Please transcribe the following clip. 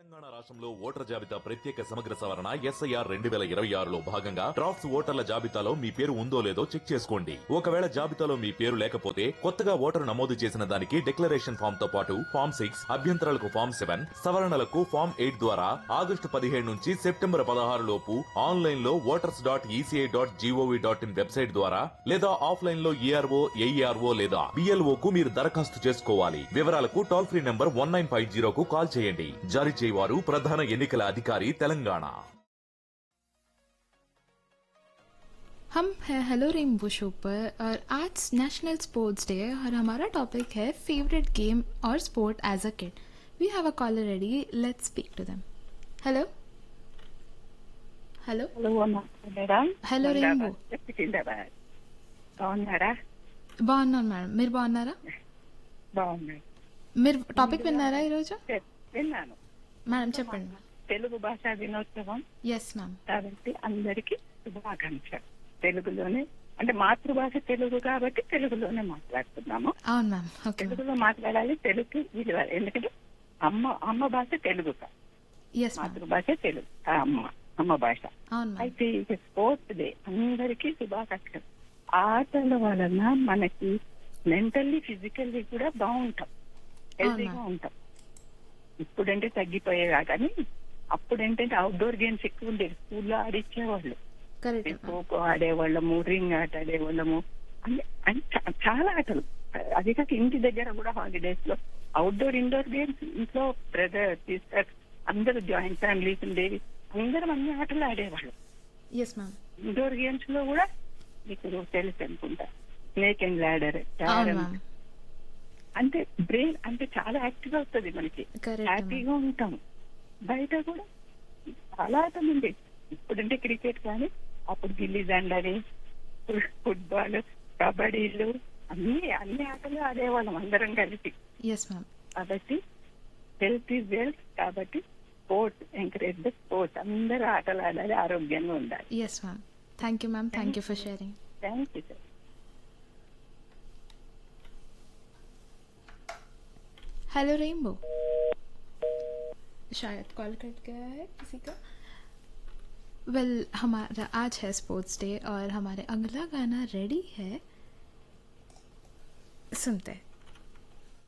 తెలంగాణ రాష్ట్రంలో ఓటర్ జాబితా ప్రత్యేక సమగ్ర సవరణ ఎస్ఐఆర్ రెండు వేల ఇరవై ఆరులో భాగంగా డ్రాఫ్ట్స్ ఓటర్ల జాబితాలో మీ పేరు ఉందో లేదో చెక్ చేసుకోండి ఒకవేళ జాబితాలో మీ పేరు లేకపోతే కొత్తగా ఓటరు నమోదు చేసిన దానికి డిక్లరేషన్ ఫామ్ తో పాటు ఫామ్ సిక్స్ అభ్యంతరాలకు ఫామ్ సెవెన్ సవరణలకు ఫామ్ ఎయిట్ ద్వారా ఆగస్టు పదిహేడు నుంచి సెప్టెంబర్ పదహారు లోపు ఆన్లైన్ లో voters dot ECI dot GOV dot in website ద్వారా లేదా ఆఫ్లైన్ లో ఈఆర్ఓ ఏఈఆర్ఓ లేదా బిఎల్ఓ కు మీరు దరఖాస్తు చేసుకోవాలి వివరాలకు toll free number one nine five జీరోకు కాల్ చేయండి జారీ చేయవారు ప్రధాన ఎన్నికల అధికారి తెలంగాణ हम हैं हेलो रेनबो शो पर और आज नेशनल स्पोर्ट्स डे है और हमारा टॉपिक है फेवरेट गेम और sport as a kid we have a caller ready let's speak to them hello hello hello madam Hello, Rainbow. Secunderabad బాగున్నారా బాగున్నాను మేడం మీరు బాగున్నారా బాగున్నాయి మీరు టాపిక్ విన్నారా ఈరోజు చెప్- విన్నాను మేడం చెప్పండి తెలుగు భాషా దినోత్సవం ఎస్ మ్యామ్ కాబట్టి అందరికీ శుభాకాంక్ష తెలుగులోనే అంటే మాతృభాష తెలుగు కాబట్టి తెలుగులోనే మాట్లాడుతున్నాము అవును మ్యామ్ ఓకే మ్యామ్ తెలుగులో మాట్లాడాలి తెలుగు విలువ ఎందుకంటే అమ్మ అమ్మ భాష తెలుగు కాదు. ఎస్ మ్యామ్ మాతృభాష తెలుగు ఆ అమ్మ అమ్మ భాష అవును మ్యామ్ అయితే ఇది స్పోర్ట్స్ డే అందరికీ శుభాకాంక్షలు ఆటల వలన మనకి మెంటల్లీ ఫిజికల్లీ కూడా బాగుంటాం హెల్తీగా అవునా? ఉంటాం ఇప్పుడంటే తగ్గిపోయేవా కానీ అప్పుడంటే అవుట్డోర్ గేమ్స్ ఎక్కువ ఉండేవి స్కూల్లో ఆడిచ్చేవాళ్ళు కరెక్ట్ ఖోఖో ఆడేవాళ్ళము రింగ్ ఆట ఆడేవాళ్ళము అన్ని అన్ని చా- చాలా ఆటలు అది కాక ఇంటి దగ్గర కూడా హాలిడేస్ లో అవుట్డోర్ ఇండోర్ గేమ్స్ ఇంట్లో బ్రదర్ సిస్టర్ అందరూ జాయింట్ ఫ్యామిలీస్ ఉండేవి అందరం అన్ని ఆటలు ఆడేవాళ్ళు ఎస్ మ్యామ్ ఇండోర్ గేమ్స్ లో కూడా మీకు తెలుసు అనుకుంటా స్నేక్ అండ్ ల్యాడర్ అవును మ్యామ్ అంటే బ్రెయిన్ అంటే చాలా యాక్టివ్ అవుతుంది మనకి కరెక్ట్ హ్యాపీగా ఉంటాం బయట కూడా చాలా ఆటలు ఉంది ఇప్పుడంటే క్రికెట్ కానీ అప్పుడు గిల్లీ దండని ఫుట్బాల్ కబడ్డీలు అన్ని అన్ని ఆటలు ఆడేవాళ్ళం అందరం కలిసి ఎస్ మ్యామ్ కాబట్టి హెల్త్ ఈజ్ వెల్త్ కాబట్టి స్పోర్ట్స్ ఎంకరేజ్ ద స్పోర్ట్స్ అందరూ ఆటలు ఆడాలి ఆరోగ్యంగా ఉండాలి yes ma'am thank you ma'am thank you for sharing thank you sir hello Rainbow शायद कॉल कट गया है किसी का वेल well, हमारा आज है स्पोर्ट्स डे और हमारे अगला गाना रेडी है सुनते हैं